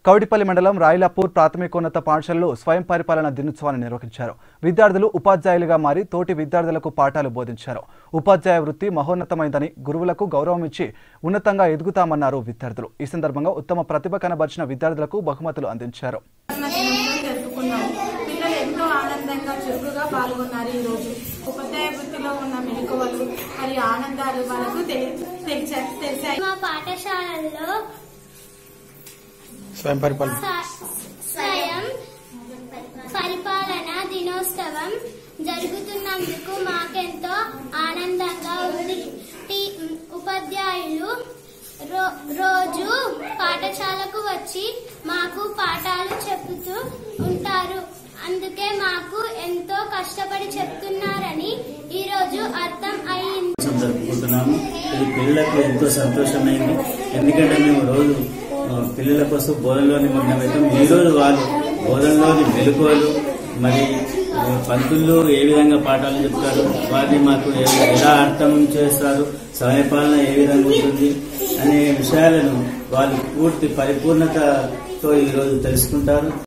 కౌడిపల్లి మండలం రాయిలాపూర్ ప్రాథమికోన్నత పాఠశాలలో స్వయం పరిపాలన దినోత్సవాన్ని నిర్వహించారు విద్యార్థులు ఉపాధ్యాయులుగా మారి తోటి విద్యార్థులకు పాఠాలు బోధించారు ఉపాధ్యాయ వృత్తి మహోన్నతమైందని గురువులకు గౌరవం ఇచ్చి ఉన్నతంగా ఎదుగుతామన్నారు విద్యార్థులు ఈ సందర్భంగా ఉత్తమ ప్రతిభ కనబరిచిన విద్యార్థులకు బహుమతులు అందించారు జన్మదినంగా జరుపుకున్నాం పిల్లలు ఎంతో ఆనందంగా చురుకుగా పాల్గొన్నారు ఈ రోజు ఉపాధ్యాయ వృత్తిలో ఉన్న మెలకువలు మరియు ఆనందాలు వాళ్ళకు తెలి- తెలిసా- తెలిసాయి మా పాఠశాలలో స్వయం పరిపాలన స- స్వయం పరిపాలన దినోత్సవం జరుగుతున్నందుకు మాకెంతో ఆనందంగా ఉంది టీ- ఉపాధ్యాయులు రో- రోజు పాఠశాలకు వచ్చి మాకు పాఠాలు చెబుతూ ఉంటారు అందుకే మాకు ఎంతో కష్టపడి చెప్తున్నారని ఈరోజు అర్థం అయింది సంవత్సరం జరుపుకుంటున్నాము ఇది పిల్లలకు ఎంతో సంతోషమైంది ఎందుకంటే మేము రోజు ఆ, పిల్లల కోసం బోధనలో నిమగ్నమవుతాం ఈ రోజు వాళ్ళు బోధనలోని మెలకువలు మరి ఆ, పంతుల్లో ఏ విధంగా పాఠాలు చెప్తారు వారిని మాకు ఏ- ఎలా అర్థం చేస్తారు సమయపాలన ఏ విధంగా ఉంటుంది అనే విషయాలను వాళ్ళు పూర్తి పరిపూర్ణతతో ఈరోజు తెలుసుకుంటారు